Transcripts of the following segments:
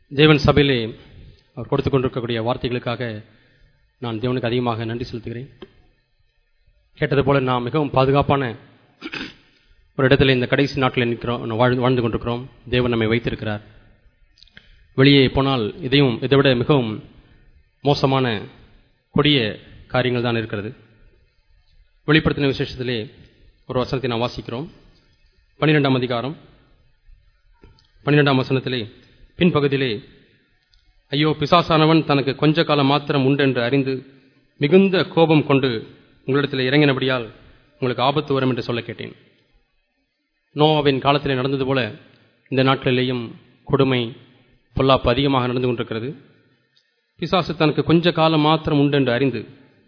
தேவன் சபையிலே அவர் கொடுத்து கொண்டிருக்கக்கூடிய வார்த்தைகளுக்காக நான் தேவனுக்கு அதிகமாக நன்றி செலுத்துகிறேன் கேட்டது போல நாம் மிகவும் பாதுகாப்பான ஒரு இடத்துல இந்த கடைசி நாட்டில் நிற்கிறோம் வாழ்ந்து வாழ்ந்து கொண்டிருக்கிறோம் தேவன் நம்மை வைத்திருக்கிறார் வெளியே போனால் இதையும் இதை விட மிகவும் மோசமான கொடிய காரியங்கள் தான் இருக்கிறது வெளிப்படுத்தின விசேஷத்திலே ஒரு வசனத்தை நாம் வாசிக்கிறோம் பன்னிரெண்டாம் அதிகாரம் பன்னிரெண்டாம் வசனத்திலே பின்பகுதியிலே ஐயோ பிசாசானவன் தனக்கு கொஞ்ச காலம் மாத்திரம் உண்டென்று அறிந்து மிகுந்த கோபம் கொண்டு உங்களிடத்தில் இறங்கினபடியால் உங்களுக்கு ஆபத்து வரும் என்று சொல்ல கேட்டேன் நோவாவின் காலத்திலே நடந்தது போல இந்த நாட்களிலேயும் கொடுமை பொல்லாப்பு அதிகமாக நடந்து கொண்டிருக்கிறது பிசாசு தனக்கு கொஞ்ச காலம் மாத்திரம் உண்டு என்று அறிந்து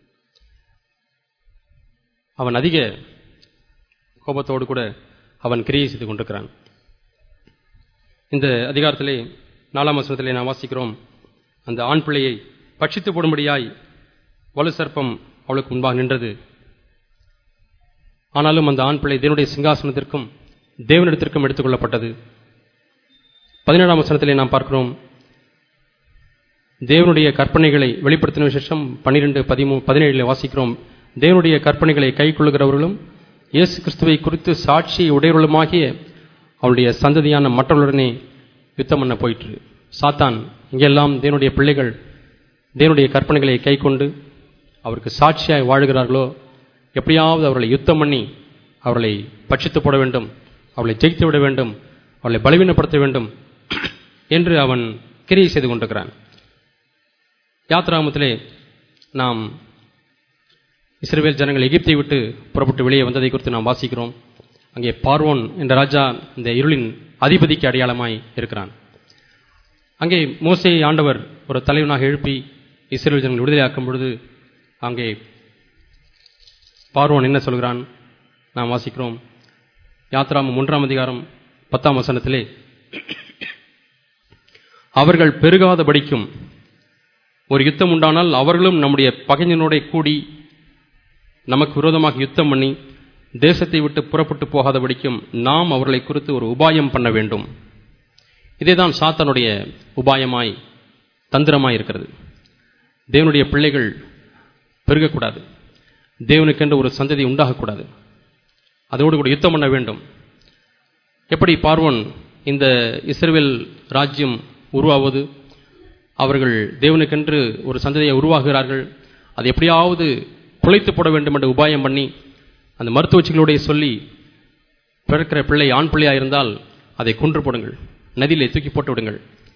அவன் அதிக கோபத்தோடு கூட அவன் கிரியை செய்து கொண்டிருக்கிறான் இந்த அதிகாரத்திலே நாலாம் வசனத்திலே நாம் வாசிக்கிறோம் அந்த ஆண் பிள்ளையை பட்சித்து போடும்படியாய் வலு சர்ப்பம் அவளுக்கு முன்பாக நின்றது ஆனாலும் அந்த ஆண் பிள்ளை தேவனுடைய சிங்காசனத்திற்கும் தேவனிடத்திற்கும் எடுத்துக்கொள்ளப்பட்டது பதினேழாம் வசனத்திலே நாம் பார்க்கிறோம் தேவனுடைய கற்பனைகளை வெளிப்படுத்தின விசேஷம் பன்னிரெண்டு பதிமூ பதினேழில் வாசிக்கிறோம் தேவனுடைய கற்பனைகளை கை கொள்ளுகிறவர்களும் இயேசு கிறிஸ்துவை குறித்து சாட்சி உடையவர்களுமாகிய அவருடைய சந்ததியான மற்றவர்களுடனே யுத்தம் பண்ண போயிற்று சாத்தான் இங்கெல்லாம் தேவனுடைய பிள்ளைகள் தேவனுடைய கற்பனைகளை கை கொண்டு அவருக்கு சாட்சியாய் வாழ்கிறார்களோ எப்படியாவது அவர்களை யுத்தம் பண்ணி அவர்களை பட்சித்து போட வேண்டும் அவளை ஜெயித்து விட வேண்டும் அவளை பலவீனப்படுத்த வேண்டும் என்று அவன் கிரியை செய்து கொண்டிருக்கிறான் யாத்ராமத்திலே நாம் இஸ்ரேல் ஜனங்கள் எகிப்தை விட்டு புறப்பட்டு வெளியே வந்ததை குறித்து நாம் வாசிக்கிறோம் அங்கே பார்வோன் என்ற ராஜா இந்த இருளின் அதிபதிக்கு அடையாளமாய் இருக்கிறான் அங்கே மோசை ஆண்டவர் ஒரு தலைவனாக எழுப்பி இஸ்ரேல் ஜனங்கள் விடுதலையாக்கும் பொழுது அங்கே பார்வோன் என்ன சொல்கிறான் நாம் வாசிக்கிறோம் யாத்ராமம் மூன்றாம் அதிகாரம் பத்தாம் வசனத்திலே அவர்கள் பெருகாதபடிக்கும் ஒரு யுத்தம் உண்டானால் அவர்களும் நம்முடைய பகைஞனோட கூடி நமக்கு விரோதமாக யுத்தம் பண்ணி தேசத்தை விட்டு புறப்பட்டு போகாதபடிக்கும் நாம் அவர்களை குறித்து ஒரு உபாயம் பண்ண வேண்டும் இதேதான் சாத்தனுடைய உபாயமாய் தந்திரமாய் இருக்கிறது தேவனுடைய பிள்ளைகள் பெருகக்கூடாது தேவனுக்கென்று ஒரு சந்ததி உண்டாகக்கூடாது அதோடு கூட யுத்தம் பண்ண வேண்டும் எப்படி பார்வன் இந்த இஸ்ரேல் ராஜ்யம் உருவாவது அவர்கள் தேவனுக்கென்று ஒரு சந்ததியை உருவாகிறார்கள் அது எப்படியாவது குலைத்து போட வேண்டும் என்று உபாயம் பண்ணி அந்த மருத்துவச்சிகளுடைய சொல்லி பிறக்கிற பிள்ளை ஆண் பிள்ளையாக இருந்தால் அதை கொன்று போடுங்கள் நதியிலே தூக்கி போட்டு விடுங்கள்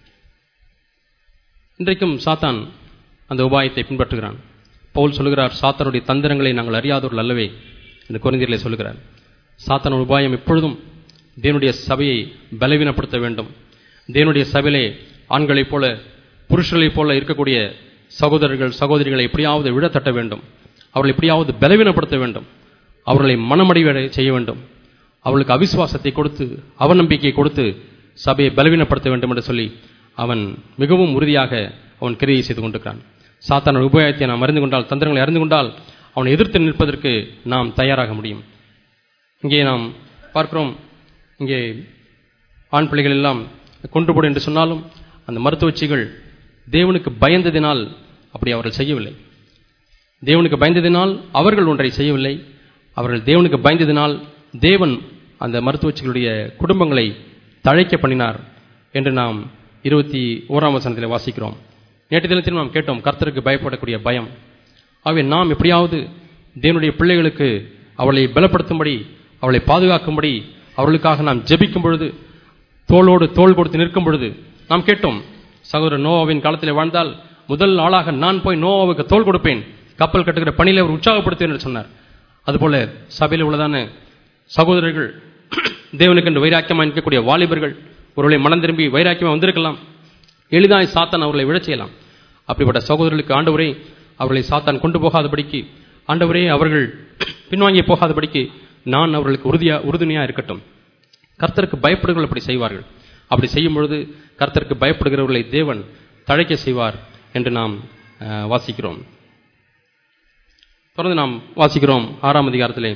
இன்றைக்கும் சாத்தான் அந்த உபாயத்தை பின்பற்றுகிறான் பவுல் சொல்லுகிறார் சாத்தானுடைய தந்திரங்களை நாங்கள் அறியாதவர்கள் அல்லவே இந்த குறைந்தீரிலே சொல்லுகிறார் சாத்தான உபாயம் எப்பொழுதும் தேவனுடைய சபையை பலவீனப்படுத்த வேண்டும் தேவனுடைய சபையிலே ஆண்களைப் போல புருஷர்களைப் போல இருக்கக்கூடிய சகோதரர்கள் சகோதரிகளை எப்படியாவது விழத்தட்ட வேண்டும் அவர்களை எப்படியாவது பலவீனப்படுத்த வேண்டும் அவர்களை மனமடிவடை செய்ய வேண்டும் அவர்களுக்கு அவிசுவாசத்தை கொடுத்து அவநம்பிக்கை கொடுத்து சபையை பலவீனப்படுத்த வேண்டும் என்று சொல்லி அவன் மிகவும் உறுதியாக அவன் கிரியை செய்து கொண்டிருக்கிறான் சாத்தான உபயோகத்தை நாம் அறிந்து கொண்டால் தந்திரங்களை அறிந்து கொண்டால் அவனை எதிர்த்து நிற்பதற்கு நாம் தயாராக முடியும் இங்கே நாம் பார்க்கிறோம் இங்கே ஆண் பிள்ளைகள் எல்லாம் கொண்டு போடு என்று சொன்னாலும் அந்த மருத்துவச்சிகள் தேவனுக்கு பயந்ததினால் அப்படி அவர்கள் செய்யவில்லை தேவனுக்கு பயந்ததினால் அவர்கள் ஒன்றை செய்யவில்லை அவர்கள் தேவனுக்கு பயந்ததினால் தேவன் அந்த மருத்துவச்சிகளுடைய குடும்பங்களை தழைக்க பண்ணினார் என்று நாம் இருபத்தி ஓராம் வசனத்தில் வாசிக்கிறோம் நேற்று தினத்தில் நாம் கேட்டோம் கர்த்தருக்கு பயப்படக்கூடிய பயம் ஆகவே நாம் எப்படியாவது தேவனுடைய பிள்ளைகளுக்கு அவளை பலப்படுத்தும்படி அவளை பாதுகாக்கும்படி அவர்களுக்காக நாம் ஜெபிக்கும் பொழுது தோளோடு தோள் கொடுத்து நிற்கும் பொழுது நாம் கேட்டோம் சகோதரர் நோவாவின் காலத்தில் வாழ்ந்தால் முதல் ஆளாக நான் போய் நோவாவுக்கு தோல் கொடுப்பேன் கப்பல் கட்டுகிற பணியில் அவர் உற்சாகப்படுத்துவேன் என்று சொன்னார் அதுபோல சபையில் உள்ளதான சகோதரர்கள் தேவனுக்கென்று வைராக்கியமாக இருக்கக்கூடிய வாலிபர்கள் ஒருவரை மனம் திரும்பி வைராக்கியமாக வந்திருக்கலாம் எளிதாய் சாத்தான் அவர்களை விழச் செய்யலாம் அப்படிப்பட்ட சகோதரர்களுக்கு ஆண்டவரே அவர்களை சாத்தான் கொண்டு போகாதபடிக்கு ஆண்டவரே அவர்கள் பின்வாங்கி போகாதபடிக்கு நான் அவர்களுக்கு உறுதியா உறுதுணையாக இருக்கட்டும் கர்த்தருக்கு பயப்படுகிறவர்கள் அப்படி செய்வார்கள் அப்படி செய்யும் பொழுது கர்த்தருக்கு பயப்படுகிறவர்களை தேவன் தழைக்க செய்வார் என்று நாம் வாசிக்கிறோம் தொடர்ந்து நாம் வாசிக்கிறோம் ஆறாம் அதிகாரத்திலே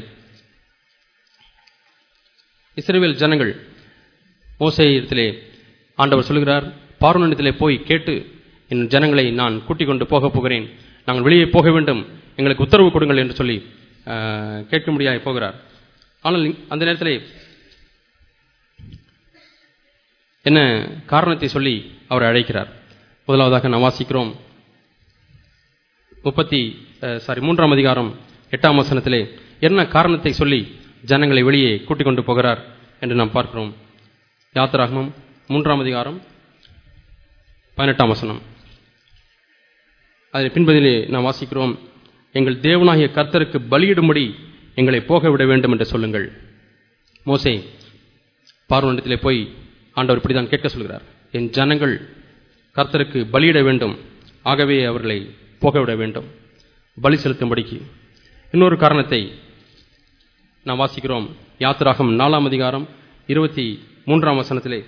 இஸ்ரேல் ஜனங்கள் மோசையிடத்திலே ஆண்டவர் சொல்கிறார் பார்வனிடத்திலே போய் கேட்டு என் ஜனங்களை நான் கூட்டிக் கொண்டு போகப் போகிறேன் நாங்கள் வெளியே போக வேண்டும் எங்களுக்கு உத்தரவு கொடுங்கள் என்று சொல்லி ஆஹ், கேட்க முடியாது போகிறார் ஆனால் இங்- அந்த நேரத்திலே என்ன காரணத்தை சொல்லி அவரை அழைக்கிறார் முதலாவதாக நாம் வாசிக்கிறோம் முப்பத்தி சாரி மூன்றாம் அதிகாரம் எட்டாம் வசனத்திலே என்ன காரணத்தை சொல்லி ஜனங்களை வெளியே கூட்டிக் கொண்டு போகிறார் என்று நாம் பார்க்கிறோம் யாத்திராகமம் மூன்றாம் அதிகாரம் பதினெட்டாம் வசனம் அதன் பின்பதிலே நாம் வாசிக்கிறோம் எங்கள் தேவனாகிய கர்த்தருக்கு பலியிடும்படி எங்களை போக விட வேண்டும் என்று சொல்லுங்கள் மோசே பார்வனிடத்திலே போய் ஆண்டவர் இப்படிதான் கேட்க சொல்கிறார் என் ஜனங்கள் கர்த்தருக்கு பலியிட வேண்டும் ஆகவே அவர்களை போக விட வேண்டும் பலி செலுத்தும்படிக்கு இன்னொரு காரணத்தை நாம் வாசிக்கிறோம் யாத்திராகம் நாலாம் அதிகாரம் இருபத்தி மூன்றாம் வசனத்திலே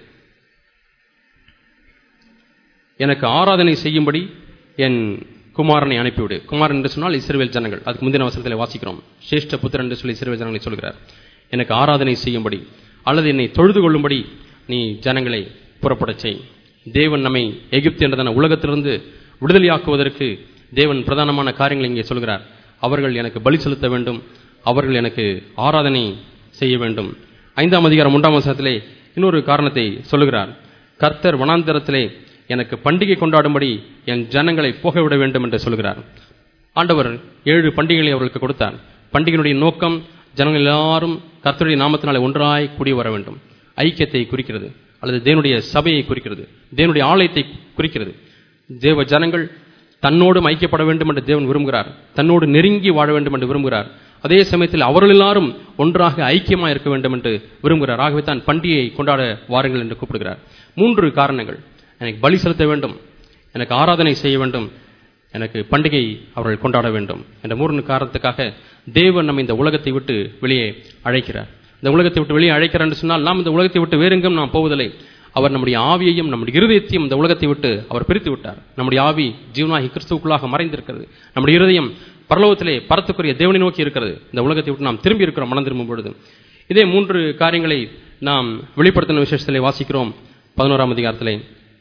எனக்கு ஆராதனை செய்யும்படி என் குமாரனை அனுப்பிவிடு குமாரன் என்று சொன்னால் இஸ்ரவேல் ஜனங்கள் அதுக்கு முந்தின வசனத்தில் வாசிக்கிறோம் சிரேஷ்ட புத்திரன் என்று சொல்லி இஸ்ரவேல் ஜனங்களை சொல்கிறார் எனக்கு ஆராதனை செய்யும்படி அல்லது என்னை தொழுது கொள்ளும்படி நீ ஜனங்களை புறப்படச் செய் தேவன் நம்மை எகிப்து என்றதான உலகத்திலிருந்து விடுதலையாக்குவதற்கு தேவன் பிரதானமான காரியங்களை இங்கே சொல்கிறார் அவர்கள் எனக்கு பலி செலுத்த வேண்டும் அவர்கள் எனக்கு ஆராதனை செய்ய வேண்டும் ஐந்தாம் அதிகாரம் ஒன்றாம் வசனத்திலே இன்னொரு காரணத்தை சொல்லுகிறார் கர்த்தர் வனாந்தரத்திலே எனக்கு பண்டிகை கொண்டாடும்படி என் ஜனங்களை போக விட வேண்டும் என்று சொல்கிறார் ஆண்டவர் ஏழு பண்டிகைகளை அவர்களுக்கு கொடுத்தார் பண்டிகையினுடைய நோக்கம் ஜனங்கள் எல்லாரும் கர்த்தருடைய நாமத்தினாலே ஒன்றாய் கூடி வர வேண்டும் ஐக்கியத்தை குறிக்கிறது அல்லது தேவனுடைய சபையை குறிக்கிறது தேவனுடைய ஆலயத்தை குறிக்கிறது தேவ ஜனங்கள் தன்னோடும் ஐக்கியப்பட வேண்டும் என்று தேவன் விரும்புகிறார் தன்னோடு நெருங்கி வாழ வேண்டும் என்று விரும்புகிறார் அதே சமயத்தில் அவர்கள் எல்லாரும் ஒன்றாக ஐக்கியமாக இருக்க வேண்டும் என்று விரும்புகிறார் ஆகவே தான் பண்டிகையை கொண்டாட வாருங்கள் என்று கூப்பிடுகிறார் மூன்று காரணங்கள் எனக்கு பலி செலுத்த வேண்டும் எனக்கு ஆராதனை செய்ய வேண்டும் எனக்கு பண்டிகை அவர்கள் கொண்டாட வேண்டும் என்ற மூன்று காரணத்துக்காக தேவன் நம்ம இந்த உலகத்தை விட்டு வெளியே அழைக்கிறார் இந்த உலகத்தை விட்டு வெளியே அழைக்கிறார் என்று சொன்னால் நாம் இந்த உலகத்தை விட்டு வேறெங்கும் நாம் போவதில்லை அவர் நம்முடைய ஆவியையும் நம்முடைய இருதயத்தையும் இந்த உலகத்தை விட்டு அவர் பிரித்து விட்டார் நம்முடைய ஆவி ஜீவனாகி கிறிஸ்துவுக்குள்ளாக மறைந்திருக்கிறது நம்முடைய இருதயம் பரலோகத்திலே பரத்துக்குரிய தேவனை நோக்கி இருக்கிறது இந்த உலகத்தை விட்டு நாம் திரும்பி இருக்கிறோம் மனம் திரும்பும் பொழுது இதே மூன்று காரியங்களை நாம் வெளிப்படுத்தின விசேஷத்திலே வாசிக்கிறோம் பதினோராம் அதிகாரத்திலே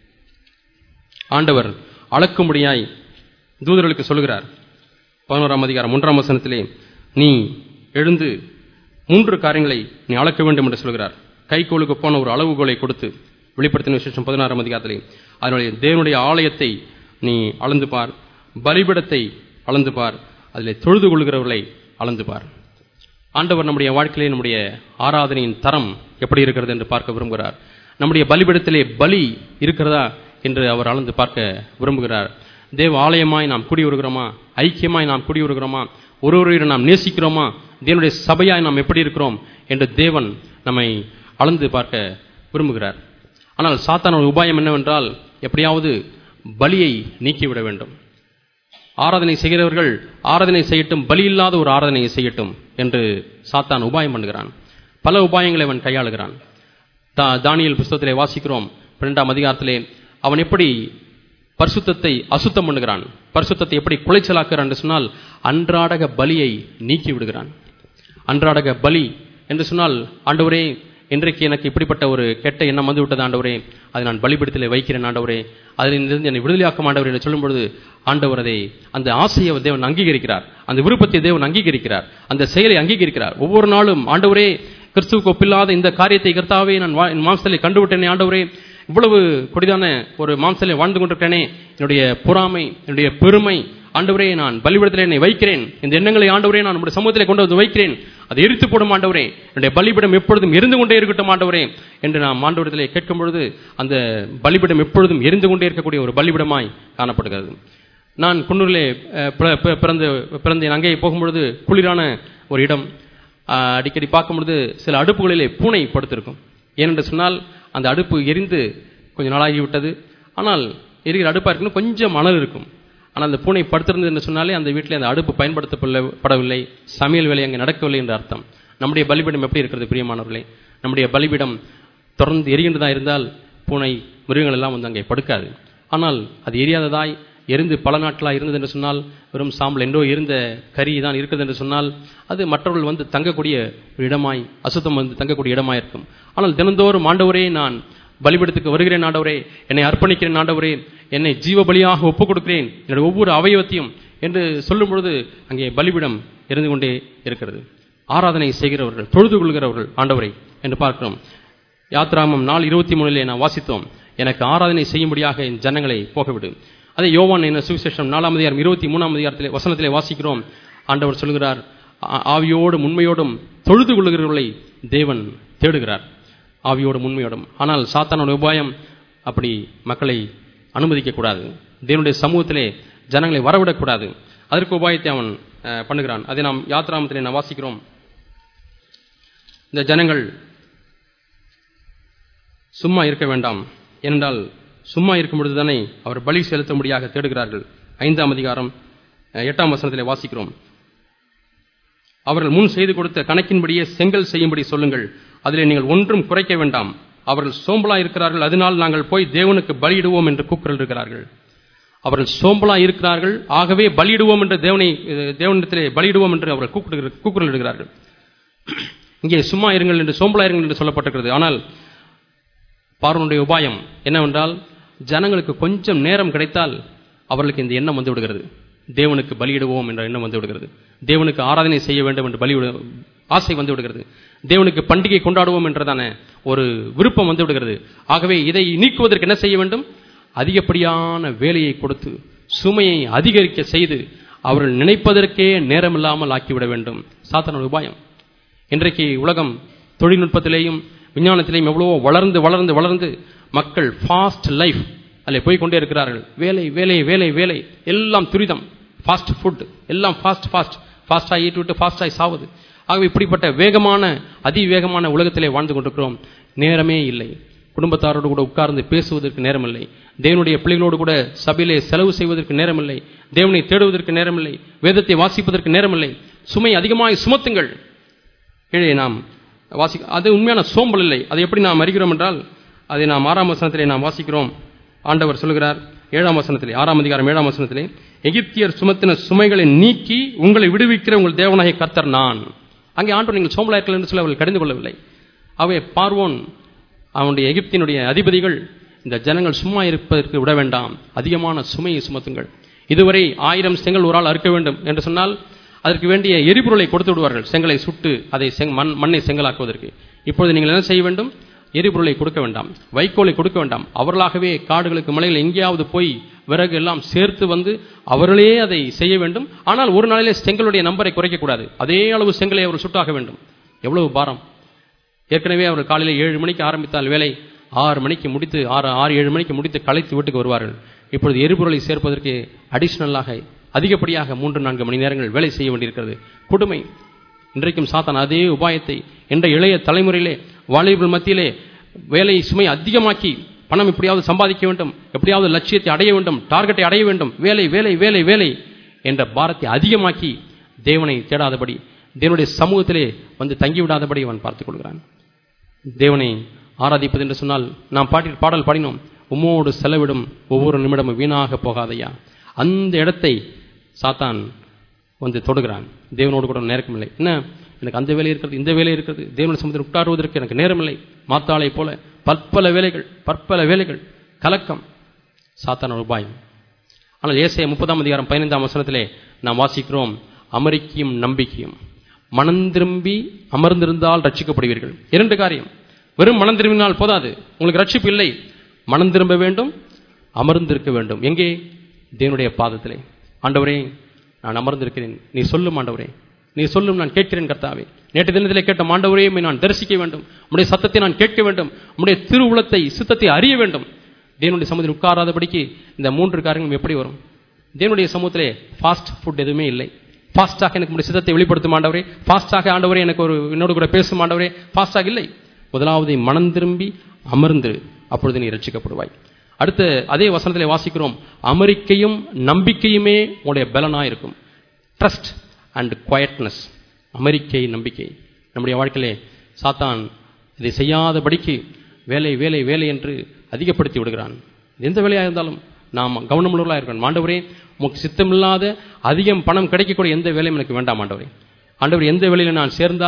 ஆண்டவர் அளக்கும்படியாய் தூதர்களுக்கு சொல்கிறார் பதினோராம் அதிகாரம் மூன்றாம் வசனத்திலே நீ எழுந்து மூன்று காரியங்களை நீ அளக்க வேண்டும் என்று சொல்கிறார் கைகோளுக்கு போன ஒரு அளவுகோலை கொடுத்து வெளிப்படுத்தின விசேஷம் பதினாறாம் அதிகாரத்திலே அதனுடைய தேவனுடைய ஆலயத்தை நீ அளந்து பார் பலிபிடத்தை அளந்து பார் அதில் தொழுது கொள்கிறவர்களை அளந்து பார் ஆண்டவர் நம்முடைய வாழ்க்கையிலே நம்முடைய ஆராதனையின் தரம் எப்படி இருக்கிறது என்று பார்க்க விரும்புகிறார் நம்முடைய பலிபிடத்திலே பலி இருக்கிறதா என்று அவர் அளந்து பார்க்க விரும்புகிறார் தேவ ஆலயமாய் நாம் குடி வருகிறோமா ஐக்கியமாய் நாம் குடி வருகிறோமா ஒருவரை நாம் நேசிக்கிறோமா தேவனுடைய சபையாய் நாம் எப்படி இருக்கிறோம் என்று தேவன் நம்மை அளந்து பார்க்க விரும்புகிறார் ஆனால் சாத்தான உபாயம் என்னவென்றால் எப்படியாவது பலியை நீக்கிவிட வேண்டும் ஆராதனை செய்கிறவர்கள் ஆராதனை செய்யட்டும் பலி இல்லாத ஒரு ஆராதனையை செய்யட்டும் என்று சாத்தான் உபாயம் பண்ணுகிறான் பல உபாயங்களை அவன் கையாளுகிறான் தா- தானியேல் புஸ்தகத்திலே வாசிக்கிறோம் பன்னெண்டாம் அதிகாரத்திலே அவன் எப்படி பரிசுத்தத்தை அசுத்தம் பண்ணுகிறான் பரிசுத்தத்தை எப்படி குலைச்சலாக்குறான் என்று சொன்னால் அன்றாடக பலியை நீக்கி விடுகிறான் அன்றாடக பலி என்று சொன்னால் ஆண்டவரே இன்றைக்கு எனக்கு இப்படிப்பட்ட ஒரு கெட்ட எண்ணம் வந்து விட்டது ஆண்டவரே அதை நான் பலிபிடத்திலே வைக்கிறேன் ஆண்டவரே அதிலிருந்து என்னை விடுதலையாக்கும் ஆண்டவரே என்று சொல்லும் பொழுது ஆண்டவர் அதை அந்த ஆசையை தேவன் அங்கீகரிக்கிறார் அந்த விருப்பத்தை தேவன் அங்கீகரிக்கிறார் அந்த செயலை அங்கீகரிக்கிறார் ஒவ்வொரு நாளும் ஆண்டவரே கிறிஸ்துவுக்கு ஒப்பில்லாத இந்த காரியத்தை கர்த்தாவே நான் வா- என் மாம்சத்திலே கண்டுவிட்டேனே ஆண்டவரே இவ்வளவு கொடிதான ஒரு மாம்சத்திலே வாழ்ந்து கொண்டிருக்கிறேனே என்னுடைய பொறாமை என்னுடைய பெருமை ஆண்டவரே நான் பலிபிடத்திலே என்னை வைக்கிறேன் இந்த எண்ணங்களை ஆண்டவரே நான் நம்முடைய சமூகத்திலே கொண்டு வந்து வைக்கிறேன் அதை எரித்து போடும் ஆண்டவரே என்னுடைய பலிபிடம் எப்பொழுதும் எரிந்து கொண்டே இருக்கட்டும் ஆண்டவரே என்று நாம் ஆண்டவரத்திலே கேட்கும் பொழுது அந்த பலிபிடம் எப்பொழுதும் எரிந்து கொண்டே இருக்கக்கூடிய ஒரு பலிபிடமாய் காணப்படுகிறது நான் குன்னூரிலே அஹ், பிற- பிற- பிறந்து பிறந்தேன் அங்கே போகும்பொழுது குளிரான ஒரு இடம் ஆஹ், அடிக்கடி பார்க்கும்பொழுது சில அடுப்புகளிலே பூனை படுத்திருக்கும் ஏனென்று சொன்னால் அந்த அடுப்பு எரிந்து கொஞ்சம் நாளாகி விட்டது ஆனால் எரிகிற அடுப்பாக இருக்குன்னு கொஞ்சம் மணல் இருக்கும் ஆனால் அந்த பூனை படுத்திருந்தது என்று சொன்னாலே அந்த வீட்டிலே அந்த அடுப்பு பயன்படுத்தப்படவில்லை சமையல் வேலை அங்கே நடக்கவில்லை என்ற அர்த்தம் நம்முடைய பலிபீடம் எப்படி இருக்கிறது பிரியமானவர்களே நம்முடைய பலிபீடம் தொடர்ந்து எரிகின்றதா இருந்தால் பூனை மிருகங்கள் எல்லாம் வந்து அங்கே படுக்காது ஆனால் அது எரியாததாய் எரிந்து பல நாட்களாக இருந்தது என்று சொன்னால் வெறும் சாம்பல் என்றோ இருந்த கறி தான் இருக்கிறது என்று சொன்னால் அது மற்றவர்கள் வந்து தங்கக்கூடிய ஒரு இடமாய் அசுத்தம் வந்து தங்கக்கூடிய இடமாய் இருக்கும் ஆனால் தினந்தோறும் ஆண்டவரே நான் பலிபீடத்துக்கு வருகிறேன் ஆண்டவரே என்னை அர்ப்பணிக்கிறேன் ஆண்டவரே என்னை ஜீவ பலியாக ஒப்புக் கொடுக்கிறேன் என்னுடைய ஒவ்வொரு அவயவத்தையும் என்று சொல்லும் பொழுது அங்கே பலிபீடம் இருந்து கொண்டே இருக்கிறது ஆராதனை செய்கிறவர்கள் தொழுது கொள்கிறவர்கள் ஆண்டவரை என்று பார்க்கிறோம் யாத்ராமம் நாள் இருபத்தி மூணிலே நான் வாசித்தோம் எனக்கு ஆராதனை செய்யும்படியாக என் ஜனங்களை போகவிடு அதே யோவான் என்ன சுவிசேஷம் நாலாம் அதிகாரம் இருபத்தி மூணாம் அதிகாரத்திலே வசனத்திலே வாசிக்கிறோம் ஆண்டவர் சொல்கிறார் ஆ- ஆவியோடும் உண்மையோடும் தொழுது கொள்கிறவர்களை தேவன் தேடுகிறார் ஆவியோடும் உண்மையோடும் ஆனால் சாத்தானோட உபாயம் அப்படி மக்களை அனுமதிக்க கூடாது தேவனுடைய சமூகத்திலே ஜனங்களை வரவிடக்கூடாது அதற்கு உபாயத்தை அவன் அஹ், பண்ணுகிறான் அதை நாம் யாத்ராமத்திலே நாம் வாசிக்கிறோம் இந்த ஜனங்கள் சும்மா இருக்க வேண்டாம் ஏனென்றால் சும்மா இருக்கும் பொழுதுதானே அவர் பலி செலுத்தும்படியாக தேடுகிறார்கள் ஐந்தாம் அதிகாரம் அஹ், எட்டாம் வசனத்திலே வாசிக்கிறோம் அவர்கள் முன் செய்து கொடுத்த கணக்கின்படியே செங்கல் செய்யும்படி சொல்லுங்கள் அதிலே நீங்கள் ஒன்றும் குறைக்க வேண்டாம் அவர்கள் சோம்பலா இருக்கிறார்கள் அதனால் நாங்கள் போய் தேவனுக்கு பலியிடுவோம் என்று கூக்குரல் இருக்கிறார்கள் அவர்கள் சோம்பலா இருக்கிறார்கள் ஆகவே பலியிடுவோம் என்று தேவனை அஹ், தேவனிடத்திலே பலியிடுவோம் என்று அவர்கள் கூக்குடுகிற- கூக்குரல் இடுகிறார்கள் இங்கே சும்மா இருங்கள் என்று சோம்பலா இருங்கள் என்று சொல்லப்பட்டிருக்கிறது ஆனால் பார்வனுடைய உபாயம் என்னவென்றால் ஜனங்களுக்கு கொஞ்சம் நேரம் கிடைத்தால் அவர்களுக்கு இந்த எண்ணம் வந்து விடுகிறது தேவனுக்கு பலியிடுவோம் என்ற எண்ணம் வந்து விடுகிறது தேவனுக்கு ஆராதனை செய்ய வேண்டும் என்று பலி ஆசை வந்து விடுகிறது தேவனுக்கு பண்டிகை கொண்டாடுவோம் என்றதான ஒரு விருப்பம் வந்து விடுகிறது ஆகவே இதை நீக்குவதற்கு என்ன செய்ய வேண்டும் அதிகப்படியான வேலையை கொடுத்து சுமையை அதிகரிக்க செய்து அவர்கள் நினைப்பதற்கே நேரமில்லாமல் ஆக்கிவிட வேண்டும் சாத்தான உபாயம் இன்றைக்கு உலகம் தொழில்நுட்பத்திலேயும் விஞ்ஞானத்திலேயும் எவ்வளவோ வளர்ந்து வளர்ந்து வளர்ந்து மக்கள் ஃபாஸ்ட் லைஃப் அதில் போய் கொண்டே இருக்கிறார்கள் வேலை வேலை வேலை வேலை எல்லாம் துரிதம் ஃபாஸ்ட் ஃபுட் எல்லாம் ஃபாஸ்ட் ஃபாஸ்ட் ஃபாஸ்டாக ஈட்டு விட்டு ஃபாஸ்டாக சாவுது ஆகவே இப்படிப்பட்ட வேகமான அதிவேகமான உலகத்திலே வாழ்ந்து கொண்டிருக்கிறோம் நேரமே இல்லை குடும்பத்தாரோடு கூட உட்கார்ந்து பேசுவதற்கு நேரமில்லை தேவனுடைய பிள்ளைகளோடு கூட சபையிலே செலவு செய்வதற்கு நேரமில்லை தேவனை தேடுவதற்கு நேரமில்லை வேதத்தை வாசிப்பதற்கு நேரமில்லை சுமை அதிகமாய் சுமத்துங்கள் கீழே நாம் வாசி அது உண்மையான சோம்பல் இல்லை அதை எப்படி நாம் அறிகிறோம் என்றால் அதை நாம் ஆறாம் வசனத்திலே நாம் வாசிக்கிறோம் ஆண்டவர் சொல்கிறார் ஏழாம் வசனத்திலே ஆறாம் அதிகாரம் ஏழாம் வசனத்திலே எகிப்தியர் சுமத்தின சுமைகளை நீக்கி உங்களை விடுவிக்கிற உங்கள் தேவனாகிய கர்த்தர் நான் அங்கே ஆண்டவர் நீங்கள் சோம்பலாயிருக்கள் என்று சொல்லி அவர்கள் கடிந்து கொள்ளவில்லை அவை பார்வோன் அவனுடைய எகிப்தினுடைய அதிபதிகள் இந்த ஜனங்கள் சும்மா இருப்பதற்கு விட வேண்டாம் அதிகமான சுமையை சுமத்துங்கள் இதுவரை ஆயிரம் செங்கல் ஒரு ஆள் அறுக்க வேண்டும் என்று சொன்னால் அதற்கு வேண்டிய எரிபொருளை கொடுத்து விடுவார்கள் செங்கலை சுட்டு அதை செங் மண் மண்ணை செங்கலாக்குவதற்கு இப்பொழுது நீங்கள் என்ன செய்ய வேண்டும் எரிபொருளை கொடுக்க வேண்டாம் வைக்கோலை கொடுக்க வேண்டாம் அவர்களாகவே காடுகளுக்கு மலைகள் எங்கேயாவது போய் விறகு எல்லாம் சேர்த்து வந்து அவர்களே அதை செய்ய வேண்டும் ஆனால் ஒரு நாளிலே செங்கலுடைய நம்பரை குறைக்கக்கூடாது அதே அளவு செங்கலை அவர் சுட்டாக வேண்டும் எவ்வளவு பாரம் ஏற்கனவே அவர் காலையில் ஏழு மணிக்கு ஆரம்பித்தால் வேலை ஆறு மணிக்கு முடித்து ஆறு ஆறு ஏழு மணிக்கு முடித்து களைத்து வீட்டுக்கு வருவார்கள் இப்பொழுது எரிபொருளை சேர்ப்பதற்கு அடிஷனலாக அதிகப்படியாக மூன்று நான்கு மணி நேரங்கள் வேலை செய்ய வேண்டியிருக்கிறது கொடுமை இன்றைக்கும் சாத்தான் அதே உபாயத்தை என்ற இளைய தலைமுறையிலே வாலிபர்கள் மத்தியிலே வேலை சுமை அதிகமாக்கி பணம் எப்படியாவது சம்பாதிக்க வேண்டும் எப்படியாவது லட்சியத்தை அடைய வேண்டும் டார்கெட்டை அடைய வேண்டும் வேலை வேலை வேலை வேலை என்ற பாரத்தை அதிகமாக்கி தேவனை தேடாதபடி தேவனுடைய சமூகத்திலே வந்து தங்கிவிடாதபடி அவன் பார்த்துக் கொள்கிறான் தேவனை ஆராதிப்பது என்று சொன்னால் நாம் பாட்டி பாடல் பாடினோம் உம்மோடு செலவிடும் ஒவ்வொரு நிமிடமும் வீணாக போகாதையா அந்த இடத்தை சாத்தான் வந்து தொடுகிறான் தேவனோடு கூட நேரம் இல்லை என்ன எனக்கு அந்த வேலை இருக்கிறது இந்த வேலை இருக்கிறது தேவனுடைய சமுதிரம் உட்காருவதற்கு எனக்கு நேரமில்லை மாத்தாளை போல பற்பல வேலைகள் பற்பல வேலைகள் கலக்கம் சாத்தான உபாயம் ஆனால் ஏசைய முப்பதாம் அதிகாரம் பதினைந்தாம் வசனத்திலே நாம் வாசிக்கிறோம் அமெரிக்கையும் நம்பிக்கையும் மனம் திரும்பி அமர்ந்திருந்தால் ரட்சிக்கப்படுவீர்கள் இரண்டு காரியம் வெறும் மனம் திரும்பினால் போதாது உங்களுக்கு ரட்சிப்பு இல்லை மனம் திரும்ப வேண்டும் அமர்ந்திருக்க வேண்டும் எங்கே தேவனுடைய பாதத்திலே ஆண்டவரே நான் அமர்ந்திருக்கிறேன் நீ சொல்லும் ஆண்டவரே நீ சொல்லும் நான் கேட்கிறேன் கர்த்தாவே நேற்று தினத்திலே கேட்ட ஆண்டவரே உம்மை நான் தரிசிக்க வேண்டும் உம்முடைய சத்தத்தை நான் கேட்க வேண்டும் உம்முடைய திருவுளத்தை சித்தத்தை அறிய வேண்டும் தேவனுடைய சமூகத்தில் உட்காராதபடிக்கு இந்த மூன்று காரியங்களும் எப்படி வரும் தேவனுடைய சமூகத்திலே ஃபாஸ்ட் ஃபுட் எதுவுமே இல்லை ஃபாஸ்டாக எனக்கு உடைய சித்தத்தை வெளிப்படுத்தும் ஆண்டவரே ஃபாஸ்டாக ஆண்டவரே எனக்கு ஒரு என்னோடு கூட பேசும் ஆண்டவரே ஃபாஸ்டாக இல்லை முதலாவது மனம் திரும்பி அமர்ந்து அப்பொழுது நீ ரட்சிக்கப்படுவாய் அடுத்து அதே வசனத்திலே வாசிக்கிறோம் அமெரிக்கையும் நம்பிக்கையுமே உங்களுடைய பலனா இருக்கும் ட்ரஸ்ட் அண்ட் குவயட்னஸ் அமெரிக்கை நம்பிக்கை நம்முடைய வாழ்க்கையிலே சாத்தான் இதை செய்யாதபடிக்கு வேலை வேலை வேலை என்று அதிகப்படுத்தி விடுகிறான் எந்த வேலையாக இருந்தாலும் நாம் கவனமுள்ளவர்களாக இருக்கணும் ஆண்டவரே உமக்கு சித்தமில்லாத அதிகம் பணம் கிடைக்கக்கூடிய எந்த வேலையும் எனக்கு வேண்டாம் ஆண்டவரே ஆண்டவர் எந்த வேலையில் நான் சேர்ந்தால்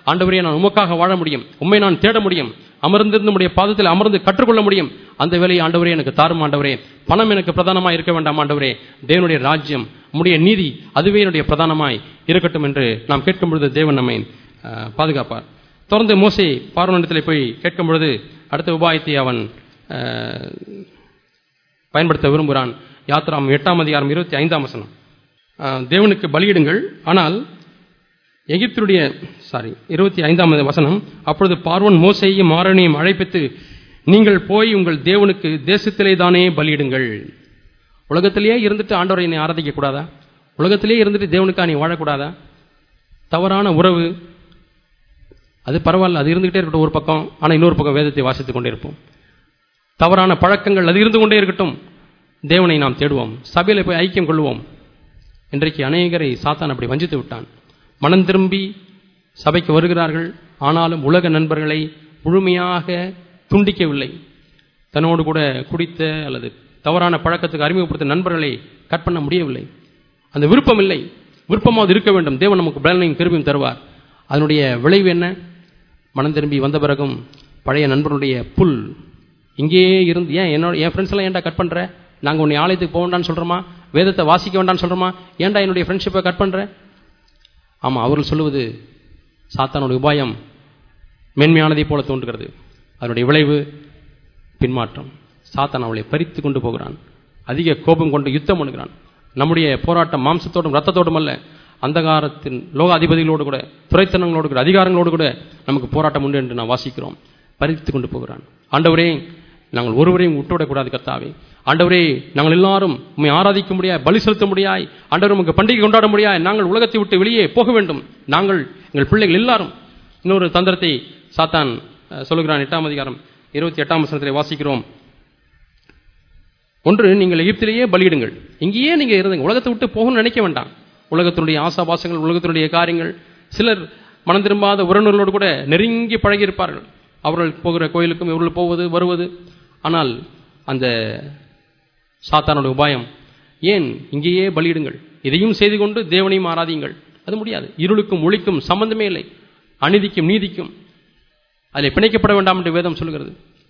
ஆண்டவரே நான் உமக்காக வாழ முடியும் உண்மை நான் தேட முடியும் அமர்ந்திருந்து உடைய பாதத்தில் அமர்ந்து கற்றுக்கொள்ள முடியும் அந்த வேலையை ஆண்டவரே எனக்கு தாரும் ஆண்டவரே பணம் எனக்கு பிரதானமாய் இருக்க வேண்டாம் ஆண்டவரே தேவனுடைய ராஜ்யம் உம்முடைய நீதி அதுவே என்னுடைய பிரதானமாய் இருக்கட்டும் என்று நாம் கேட்கும் பொழுது தேவன் நம்மை அஹ், பாதுகாப்பார் தொடர்ந்து மோசே பார்வனிடத்தில் போய் கேட்கும் பொழுது அடுத்த உபாயத்தை அவன் அஹ், பயன்படுத்த விரும்புகிறான் யாத்ராம் எட்டாம் அதிகாரம் இருபத்தி ஐந்தாம் வசனம் அஹ், தேவனுக்கு பலியிடுங்கள் ஆனால் எகிப்துடைய சாரி இருபத்தி ஐந்தாம் வசனம் அப்பொழுது பார்வன் மோசையும் மாறனையும் அழைப்பித்து நீங்கள் போய் உங்கள் தேவனுக்கு தேசத்திலே தானே பலியிடுங்கள் உலகத்திலேயே இருந்துட்டு ஆண்டவரை நீ ஆராதிக்க கூடாதா உலகத்திலேயே இருந்துட்டு தேவனுக்கா நீ வாழக்கூடாதா தவறான உறவு அது பரவாயில்ல அது இருந்துகிட்டே இருக்கட்டும் ஒரு பக்கம் ஆனால் இன்னொரு பக்கம் வேதத்தை வாசித்துக் கொண்டே இருப்போம் தவறான பழக்கங்கள் அது இருந்து கொண்டே இருக்கட்டும் தேவனை நாம் தேடுவோம் சபையில் போய் ஐக்கியம் கொள்வோம் இன்றைக்கு அநேகரை சாத்தான் அப்படி வஞ்சித்து விட்டான் மனம் திரும்பி சபைக்கு வருகிறார்கள் ஆனாலும் உலக நண்பர்களை முழுமையாக துண்டிக்கவில்லை தன்னோடு கூட குடித்த அல்லது தவறான பழக்கத்துக்கு அறிமுகப்படுத்த நண்பர்களை கட் பண்ண முடியவில்லை அந்த விருப்பம் இல்லை விருப்பமாவது இருக்க வேண்டும் தேவன் நமக்கு பலனையும் திரும்பியும் தருவார் அதனுடைய விளைவு என்ன மனம் திரும்பி வந்த பிறகும் பழைய நண்பனுடைய புல் இங்கேயே இருந்து ஏன் என்னோட என் ஃப்ரெண்ட்ஸ் எல்லாம் ஏன்டா கட் பண்ற நாங்க உன்னை ஆலயத்துக்கு போக வேண்டாம்னு சொல்றோமா வேதத்தை வாசிக்க வேண்டாம்னு சொல்றோமா ஏன்டா என்னுடைய ஃப்ரெண்ட்ஷிப்பை கட் பண்ற ஆமா அவர்கள் சொல்லுவது சாத்தானுடைய உபாயம் மென்மையானதை போல தோன்றுகிறது அதனுடைய விளைவு பின்மாற்றம் சாத்தான் அவளை பறித்து கொண்டு போகிறான் அதிக கோபம் கொண்டு யுத்தம் பண்ணுகிறான் நம்முடைய போராட்டம் மாம்சத்தோடும் ரத்தத்தோடும் அல்ல அந்தகாரத்தின் லோகாதிபதிகளோடு கூட துறைத்தனங்களோடு கூட அதிகாரங்களோடு கூட நமக்கு போராட்டம் உண்டு என்று நாம் வாசிக்கிறோம் பறித்து கொண்டு போகிறான் ஆண்டவரே நாங்கள் ஒருவரையும் விட்டுவிடக்கூடாது கர்த்தாவே ஆண்டவரே நாங்கள் எல்லாரும் உண்மை ஆராதிக்க முடியாய் பலி செலுத்த முடியாய் ஆண்டவர் உமக்கு பண்டிகை கொண்டாட முடியாய் நாங்கள் உலகத்தை விட்டு வெளியே போக வேண்டும் நாங்கள் எங்கள் பிள்ளைகள் எல்லாரும் இன்னொரு தந்திரத்தை சாத்தான் அஹ், சொல்லுகிறான் எட்டாம் அதிகாரம் இருபத்தி எட்டாம் வசனத்திலே வாசிக்கிறோம் ஒன்று நீங்கள் எகிப்திலேயே பலியிடுங்கள் இங்கேயே நீங்க இருந்துங்க உலகத்தை விட்டு போகணும்னு நினைக்க வேண்டாம் உலகத்தினுடைய ஆசாபாசங்கள் உலகத்தினுடைய காரியங்கள் சிலர் மனம் திரும்பாத உறவினர்களோடு கூட நெருங்கி பழகியிருப்பார்கள் அவர்கள் போகிற கோயிலுக்கும் இவர்கள் போவது வருவது ஆனால் அந்த சாத்தானுடைய உபாயம் ஏன் இங்கேயே பலியிடுங்கள் இதையும் செய்து கொண்டு தேவனையும் ஆராதியுங்கள் அது முடியாது இருளுக்கும் ஒளிக்கும் சம்பந்தமே இல்லை அநீதிக்கும் நீதிக்கும் அதில் பிணைக்கப்பட வேண்டாம் என்று வேதம் சொல்கிறது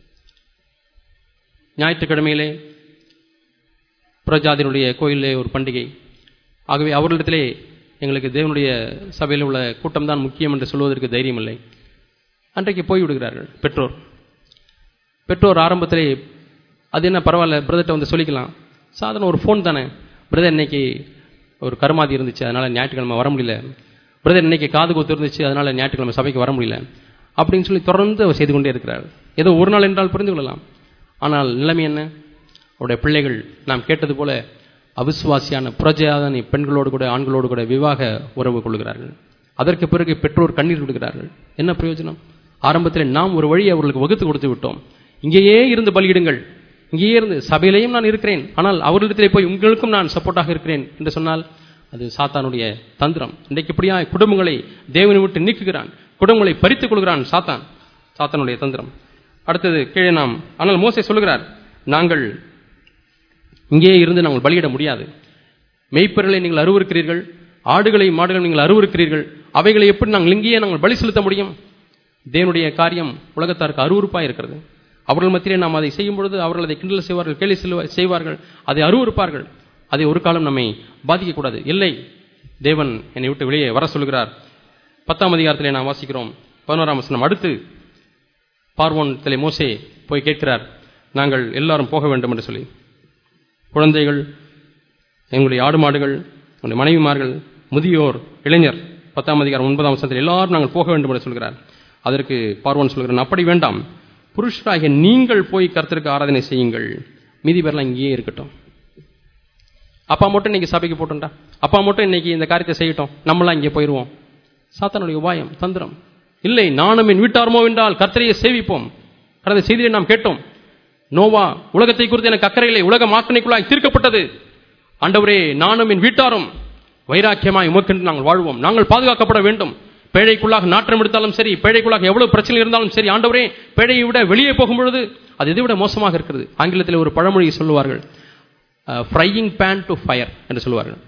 ஞாயிற்றுக்கிழமையிலே புறஜாதியினுடைய கோயிலே ஒரு பண்டிகை ஆகவே அவர்களிடத்திலே எங்களுக்கு தேவனுடைய சபையில் உள்ள கூட்டம் தான் முக்கியம் என்று சொல்வதற்கு தைரியம் இல்லை அன்றைக்கு போய் விடுகிறார்கள் பெற்றோர் பெற்றோர் ஆரம்பத்திலே அது என்ன பரவாயில்ல பிரதர்கிட்ட வந்து சொல்லிக்கலாம் சாதாரண ஒரு ஃபோன் தானே பிரதர் இன்னைக்கு ஒரு கருமாதி இருந்துச்சு அதனால ஞாயிற்றுக்கிழமை வர முடியல பிரதர் இன்னைக்கு காது குத்து இருந்துச்சு அதனால ஞாயிற்றுக்கிழமை சபைக்கு வர முடியல அப்படின்னு சொல்லி தொடர்ந்து அவர் செய்து கொண்டே இருக்கிறார் ஏதோ ஒரு நாள் என்றால் புரிந்து கொள்ளலாம் ஆனால் நிலைமை என்ன அவருடைய பிள்ளைகள் நாம் கேட்டது போல அவிசுவாசியான புரஜாதனி பெண்களோடு கூட ஆண்களோடு கூட விவாக உறவு கொள்கிறார்கள் அதற்கு பிறகு பெற்றோர் கண்ணீர் விடுகிறார்கள் என்ன பிரயோஜனம் ஆரம்பத்தில் நாம் ஒரு வழி அவர்களுக்கு வகுத்து கொடுத்து விட்டோம் இங்கேயே இருந்து பலியிடுங்கள் இங்கேயே இருந்து சபையிலையும் நான் இருக்கிறேன் ஆனால் அவர்களிடத்திலே போய் உங்களுக்கும் நான் சப்போர்ட்டாக இருக்கிறேன் என்று சொன்னால் அது சாத்தானுடைய தந்திரம் இன்றைக்கு இப்படியா குடும்பங்களை தேவனை விட்டு நீக்குகிறான் குடும்பங்களை பறித்துக் கொள்கிறான் சாத்தான் சாத்தானுடைய தந்திரம் அடுத்தது கீழே நாம் ஆனால் மோசே சொல்லுகிறார் நாங்கள் இங்கேயே இருந்து நாங்கள் பலியிட முடியாது மெய்ப்பொருளை நீங்கள் அருவருக்கிறீர்கள் ஆடுகளை மாடுகளை நீங்கள் அருவருக்கிறீர்கள் அவைகளை எப்படி நாங்கள் இங்கேயே நாங்கள் பலி செலுத்த முடியும் தேவனுடைய காரியம் உலகத்தாருக்கு அருவருப்பாக இருக்கிறது அவர்கள் மத்தியிலே நாம் அதை செய்யும் பொழுது அவர்கள் அதை கிண்டல் செய்வார்கள் கேலி செல்வ- செய்வார்கள் அதை அருவருப்பார்கள் அதை ஒரு காலம் நம்மை பாதிக்கக்கூடாது இல்லை தேவன் என்னை விட்டு வெளியே வர சொல்கிறார் பத்தாம் அதிகாரத்திலே நாம் வாசிக்கிறோம் பதினோராம் வசனம் அடுத்து பார்வோன் தலை மோசே போய் கேட்கிறார் நாங்கள் எல்லாரும் போக வேண்டும் என்று சொல்லி குழந்தைகள் எங்களுடைய ஆடு மாடுகள் எங்களுடைய மனைவிமார்கள் முதியோர் இளைஞர் பத்தாம் அதிகாரம் ஒன்பதாம் வசனத்தில் எல்லாரும் நாங்கள் போக வேண்டும் என்று சொல்கிறார் அதற்கு பார்வோன் சொல்கிறான் அப்படி வேண்டாம் புருஷராகிய நீங்கள் போய் கர்த்தருக்கு ஆராதனை செய்யுங்கள் மீதி பேர்லாம் இங்கேயே இருக்கட்டும் அப்பா மட்டும் இன்னைக்கு சபைக்கு போட்டோம்டா அப்பா மட்டும் இன்னைக்கு இந்த காரியத்தை செய்யட்டும் நம்மளாம் இங்கே போயிடுவோம் சாத்தானுடைய உபாயம் தந்திரம் இல்லை நானும் என் வீட்டாருமோ என்றால் கர்த்தரையை சேவிப்போம் கடந்த செய்தியை நாம் கேட்டோம் நோவா உலகத்தை குறித்து எனக்கு அக்கறை இல்லை உலக மாக்கணைக்குள்ளாய் தீர்க்கப்பட்டது ஆண்டவரே நானும் என் வீட்டாரும் வைராக்கியமாய் உமக்கென்று நாங்கள் வாழ்வோம் நாங்கள் பாதுகாக்கப்பட வேண்டும் பேழைக்குள்ளாக நாற்றம் எடுத்தாலும் சரி பேழைக்குள்ளாக எவ்வளவு பிரச்சனை இருந்தாலும் சரி ஆண்டவரே பேழையை விட வெளியே போகும் பொழுது அது இதை விட மோசமாக இருக்கிறது ஆங்கிலத்தில் ஒரு பழமொழி சொல்லுவார்கள் ஃப்ரையிங் பேன் டு ஃபயர் என்று சொல்லுவார்கள்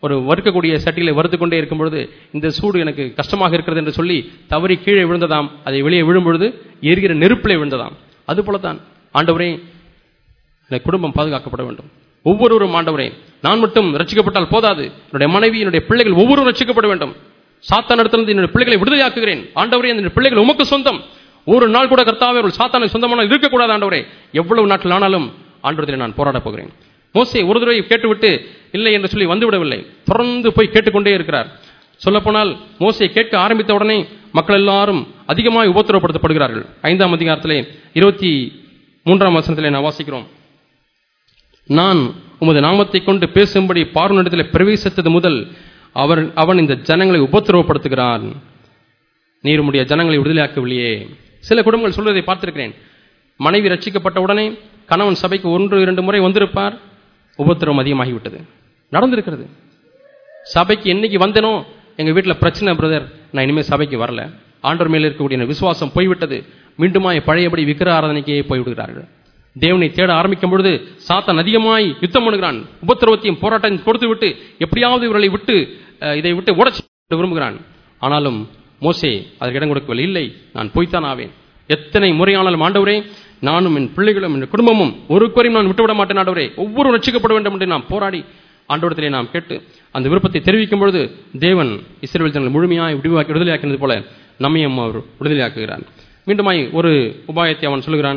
ஒரு வறுக்கக்கூடிய சட்டியில வறுத்து கொண்டே இருக்கும் பொழுது இந்த சூடு எனக்கு கஷ்டமாக இருக்கிறது என்று சொல்லி தவறி கீழே விழுந்ததாம் அதை வெளியே விழும் பொழுது எரிகிற நெருப்பிலே விழுந்ததாம் அதுபோலதான் ஆண்டவரே என் குடும்பம் பாதுகாக்கப்பட வேண்டும் ஒவ்வொருவரும் ஆண்டவரே நான் மட்டும் ரட்சிக்கப்பட்டால் போதாது என்னுடைய மனைவி என்னுடைய பிள்ளைகள் ஒவ்வொருவரும் ரட்சிக்கப்பட வேண்டும் சாத்தான் இடத்திலிருந்து என்னுடைய பிள்ளைகளை விடுதலையாக்குகிறேன் ஆண்டவரே அந்த பிள்ளைகள் உமக்கு சொந்தம் ஒரு நாள் கூட கர்த்தாவே ஒரு சாத்தானை சொந்தமான இருக்கக்கூடாது ஆண்டவரே எவ்வளவு நாட்கள் ஆனாலும் ஆண்டவரத்தில் நான் போராடப் போகிறேன் மோசே ஒரு தடவை கேட்டுவிட்டு இல்லை என்று சொல்லி வந்துவிடவில்லை தொடர்ந்து போய் கேட்டுக்கொண்டே இருக்கிறார் சொல்லப்போனால் மோசை கேட்க ஆரம்பித்த உடனே மக்கள் எல்லாரும் அதிகமாக உபத்திரவப்படுத்தப்படுகிறார்கள் ஐந்தாம் அதிகாரத்திலே இருபத்தி மூன்றாம் வசனத்திலே நான் வாசிக்கிறோம் நான் உமது நாமத்தை கொண்டு பேசும்படி பார்வனிடத்தில் பிரவேசித்தது முதல் அவர் அவன் இந்த ஜனங்களை உபத்திரவப்படுத்துகிறான் நீர் உம்முடைய ஜனங்களை விடுதலையாக்கவில்லையே சில குடும்பங்கள் சொல்வதை பார்த்திருக்கிறேன் மனைவி ரட்சிக்கப்பட்ட உடனே கணவன் சபைக்கு ஒன்று இரண்டு முறை வந்திருப்பார் உபத்திரவம் அதிகமாகிவிட்டது நடந்திருக்கிறது சபைக்கு என்னைக்கு வந்தனோ எங்க வீட்டில் பிரச்சனை பிரதர் நான் இனிமேல் சபைக்கு வரல ஆண்டவர் மேல இருக்கக்கூடிய என் விசுவாசம் போய்விட்டது மீண்டுமாய் பழையபடி விக்கிர ஆராதனைக்கே போய்விடுகிறார்கள் தேவனை தேட ஆரம்பிக்கும் பொழுது சாத்தான் அதிகமாய் யுத்தம் பண்ணுகிறான் உபத்திரவத்தையும் போராட்டத்தையும் கொடுத்து விட்டு எப்படியாவது இவர்களை விட்டு அஹ், இதை விட்டு உடச்சு விரும்புகிறான் ஆனாலும் மோசே அதற்கு இடம் கொடுக்கவில்லை இல்லை நான் போய்த்தான் ஆவேன் எத்தனை முறையானாலும் ஆண்டவரே நானும் என் பிள்ளைகளும் என் குடும்பமும் ஒரு குறையும் நான் விட்டுவிட மாட்டேன் ஆண்டவரே ஒவ்வொரு ரட்சிக்கப்பட வேண்டும் என்று நாம் போராடி ஆண்டவரத்திலே நாம் கேட்டு அந்த விருப்பத்தை தெரிவிக்கும் பொழுது தேவன் இஸ்ரேல் ஜனங்களை முழுமையாய் விடுவாக்கி விடுதலையாக்கினது போல நம்மையும் அவர் விடுதலையாக்குகிறான் மீண்டுமாய் ஒரு உபாயத்தை அவன் சொல்கிறான்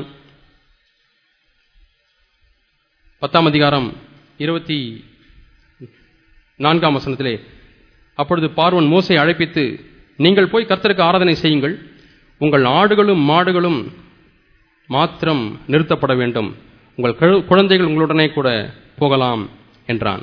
பத்தாம் அதிகாரம் இருபத்தி நான்காம் வசனத்திலே அப்பொழுது பார்வன் மோசை அழைப்பித்து நீங்கள் போய் கர்த்தருக்கு ஆராதனை செய்யுங்கள் உங்கள் ஆடுகளும் மாடுகளும் மாத்திரம் நிறுத்தப்பட வேண்டும் உங்கள் கழு- குழந்தைகள் உங்களுடனே கூட போகலாம் என்றான்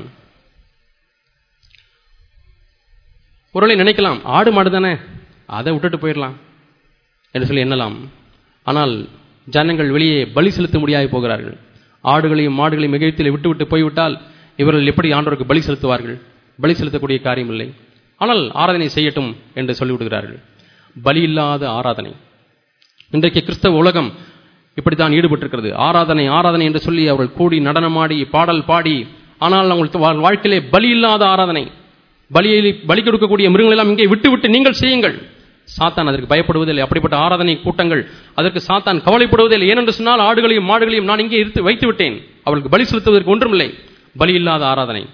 ஒருவேளை நினைக்கலாம் ஆடு மாடு தானே அதை விட்டுட்டு போயிடலாம் என்று சொல்லி எண்ணலாம் ஆனால் ஜனங்கள் வெளியே பலி செலுத்த முடியாது போகிறார்கள் ஆடுகளையும் மாடுகளையும் மிகத்தில் விட்டுவிட்டு போய்விட்டால் இவர்கள் எப்படி ஆண்டவருக்கு பலி செலுத்துவார்கள் பலி செலுத்தக்கூடிய காரியம் இல்லை ஆனால் ஆராதனை செய்யட்டும் என்று சொல்லிவிடுகிறார்கள் பலி இல்லாத ஆராதனை இன்றைக்கு கிறிஸ்தவ உலகம் இப்படித்தான் ஈடுபட்டிருக்கிறது ஆராதனை ஆராதனை என்று சொல்லி அவர்கள் கூடி நடனமாடி பாடல் பாடி ஆனால் அவங்களுக்கு வா- வாழ்க்கையிலே பலி இல்லாத ஆராதனை பலியை பலி கொடுக்கக்கூடிய மிருகங்கள் எல்லாம் இங்கே விட்டு விட்டு நீங்கள் செய்யுங்கள் சாத்தான் அதற்கு பயப்படுவதில்லை அப்படிப்பட்ட ஆராதனை கூட்டங்கள் அதற்கு சாத்தான் கவலைப்படுவதில்லை ஏனென்று சொன்னால் ஆடுகளையும் மாடுகளையும் நான் இங்கே இருத்து வைத்து விட்டேன் அவர்களுக்கு பலி செலுத்துவதற்கு ஒன்றுமில்லை பலி இல்லாத ஆராதனை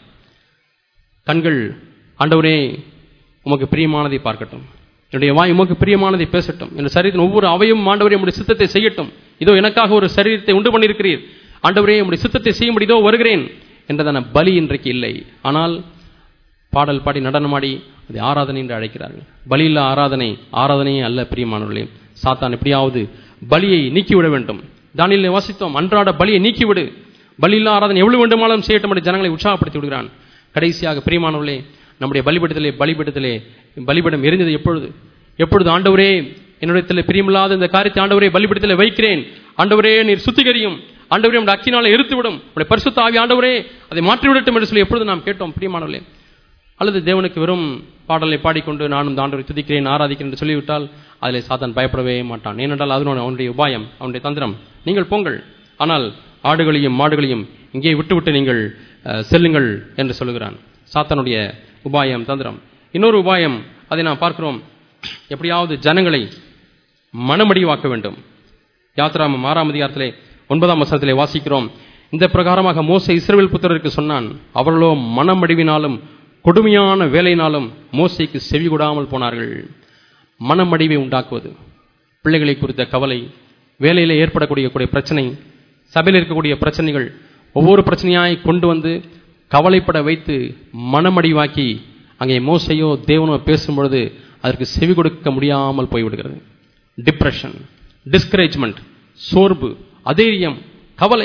கண்கள் ஆண்டவரே உமக்கு பிரியமானதை பார்க்கட்டும் என்னுடைய வாய் உமக்கு பிரியமானதை பேசட்டும் என் சரீரத்தின் ஒவ்வொரு அவையும் ஆண்டவரே உம்முடைய சித்தத்தை செய்யட்டும் இதோ எனக்காக ஒரு சரீரத்தை உண்டு பண்ணியிருக்கிறீர் ஆண்டவரே உம்முடைய சித்தத்தை செய்யும்படி இதோ வருகிறேன் என்றதான பலி இன்றைக்கு இல்லை ஆனால் பாடல் பாடி நடனமாடி அதை ஆராதனை என்று அழைக்கிறார்கள் பலி இல்ல ஆராதனை ஆராதனையே அல்ல பிரியமானவர்களே சாத்தான் எப்படியாவது பலியை நீக்கிவிட வேண்டும் தானியலை வாசித்தோம் அன்றாட பலியை நீக்கிவிடு பலி இல்ல ஆராதனை எவ்வளவு வேண்டுமானாலும் செய்யட்டும் என்று ஜனங்களை உற்சாகப்படுத்தி விடுகிறான் கடைசியாக பிரியமானவர்களே நம்முடைய பலிபீடத்திலே பலிபீடத்திலே பலிபீடம் எரிந்தது எப்பொழுது எப்பொழுது ஆண்டவரே என்னிடத்தில் பிரியமில்லாத இந்த காரியத்தை ஆண்டவரே பலிபீடத்திலே வைக்கிறேன் ஆண்டவரே நீர் சுத்திகரியும் ஆண்டவரே உடைய அக்கினால எரித்துவிடும் உடைய பரிசுத்த ஆவி ஆண்டவரே அதை மாற்றிவிடட்டும் என்று சொல்லி எப்பொழுது நாம் கேட்டோம் பிரியமானவர்களே அல்லது தேவனுக்கு வெறும் பாடலை பாடிக்கொண்டு நானும் இந்த ஆண்டவரை துதிக்கிறேன் ஆராதிக்கிறேன் என்று சொல்லிவிட்டால் அதிலே சாத்தான் பயப்படவே மாட்டான் ஏனென்றால் அது அவனுடைய உபாயம் அவனுடைய தந்திரம் நீங்கள் போங்கள் ஆனால் ஆடுகளையும் மாடுகளையும் இங்கே விட்டுவிட்டு நீங்கள் அஹ், செல்லுங்கள் என்று சொல்லுகிறான் சாத்தானுடைய உபாயம் தந்திரம் இன்னொரு உபாயம் அதை நாம் பார்க்கிறோம் எப்படியாவது ஜனங்களை மனமடிவாக்க வேண்டும் யாத்ராமம் ஆறாம் அதிகாரத்திலே ஒன்பதாம் வசனத்திலே வாசிக்கிறோம் இந்த பிரகாரமாக மோசே இஸ்ரவேல் புத்திரருக்கு சொன்னான் அவர்களோ மனமடிவினாலும் கொடுமையான வேலையினாலும் மோசேக்கு செவி கொடாமல் போனார்கள் மனமடிவை உண்டாக்குவது பிள்ளைகளை குறித்த கவலை வேலையில ஏற்படக்கூடிய கூடிய பிரச்சனை சபையில் இருக்கக்கூடிய பிரச்சனைகள் ஒவ்வொரு பிரச்சனையாய் கொண்டு வந்து கவலைப்பட வைத்து மனமடிவாக்கி அங்கே மோசையோ தேவனோ பேசும் பொழுது அதற்கு செவி கொடுக்க முடியாமல் போய்விடுகிறது டிப்ரெஷன் டிஸ்கரேஜ்மெண்ட் சோர்வு அதேரியம் கவலை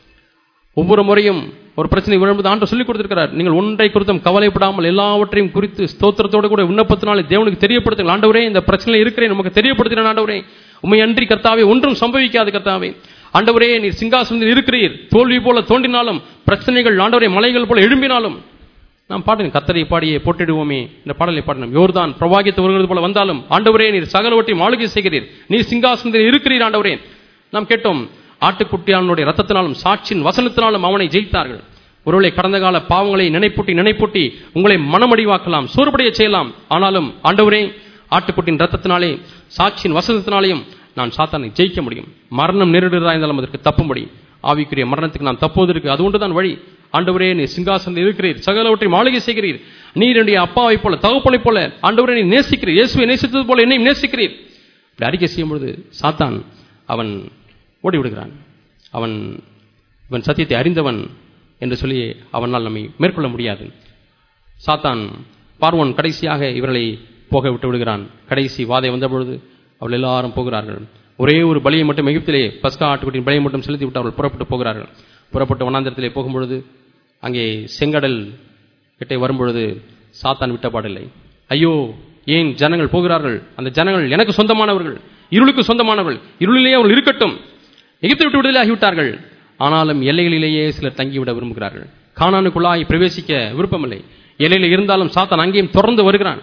ஒவ்வொரு முறையும் ஒரு பிரச்சனை விழும்போது ஆண்டு சொல்லிக் கொடுத்திருக்கிறார் நீங்கள் ஒன்றை குறித்தும் கவலைப்படாமல் எல்லாவற்றையும் குறித்து ஸ்தோத்திரத்தோடு கூட விண்ணப்பத்தினாலே தேவனுக்கு தெரியப்படுத்துங்கள் ஆண்டவரே இந்த பிரச்சனையில் இருக்கிறேன் நமக்கு தெரியப்படுத்தினேன் ஆண்டவரே உண்மை அன்றி கர்த்தாவே ஒன்றும் சம்பவிக்காது கர்த்தாவே ஆண்டவரே நீர் சிங்காசனத்தில் இருக்கிறீர் தோல்வி போல தோன்றினாலும் பிரச்சனைகள் ஆண்டவரே மலைகள் போல எழும்பினாலும் நாம் பாடுங்க கத்தரை பாடியே போட்டிடுவோமே இந்த பாடலை பாடணும் யோர்தான் பிரவாகித்து வருகிறது போல வந்தாலும் ஆண்டவரே நீர் சகலவற்றையும் ஆளுகை செய்கிறீர் நீர் சிங்காசனத்தில் இருக்கிறீர் ஆண்டவரே நாம் கேட்டோம் ஆட்டுக்குட்டியானுடைய ரத்தத்தினாலும் சாட்சியின் வசனத்தினாலும் அவனை ஜெயித்தார்கள் ஒருவேளை கடந்த கால பாவங்களை நினைப்பூட்டி நினைப்பூட்டி உங்களை மனமடிவாக்கலாம் சோறுபடைய செய்யலாம் ஆனாலும் ஆண்டவரே ஆட்டுக்குட்டின் ரத்தத்தினாலே சாட்சியின் வசனத்தினாலேயும் நான் சாத்தானை ஜெயிக்க முடியும் மரணம் நேரிடுறதா இருந்தாலும் அதற்கு தப்பும்படி ஆவிக்குரிய மரணத்துக்கு நாம் தப்புவதற்கு அது ஒன்றுதான் வழி ஆண்டவரே நீ சிங்காசனத்தில் இருக்கிறீர் சகலவற்றை மாளிகை செய்கிறீர் நீர் என்னுடைய அப்பாவை போல தகப்பனை போல ஆண்டவரே நீ நேசிக்கிறீர் இயேசுவை நேசித்தது போல என்னையும் நேசிக்கிறீர் இப்படி அறிக்கை செய்யும் பொழுது சாத்தான் அவன் ஓடி விடுகிறான் அவன் இவன் சத்தியத்தை அறிந்தவன் என்று சொல்லி அவனால் நம்மை மேற்கொள்ள முடியாது சாத்தான் பார்வோன் கடைசியாக இவர்களை போக விட்டு விடுகிறான் கடைசி வாதை வந்த பொழுது அவர்கள் எல்லாரும் போகிறார்கள் ஒரே ஒரு பலியை மட்டும் எகிப்திலே பஸ்கா ஆட்டுக்குட்டியின் பலியை மட்டும் செலுத்தி விட்டு அவர்கள் புறப்பட்டு போகிறார்கள் புறப்பட்டு வனாந்திரத்திலே போகும்பொழுது அங்கே செங்கடல் கிட்டே வரும்பொழுது சாத்தான் விட்டப்பாடில்லை ஐயோ ஏன் ஜனங்கள் போகிறார்கள் அந்த ஜனங்கள் எனக்கு சொந்தமானவர்கள் இருளுக்கு சொந்தமானவர்கள் இருளிலேயே அவர்கள் இருக்கட்டும் எகிப்தை விட்டு விடுதலை ஆகிவிட்டார்கள் ஆனாலும் எல்லைகளிலேயே சிலர் தங்கிவிட விரும்புகிறார்கள் கானானுக்குள்ளாய் பிரவேசிக்க விருப்பமில்லை எல்லையில் இருந்தாலும் சாத்தான் அங்கேயும் தொடர்ந்து வருகிறான்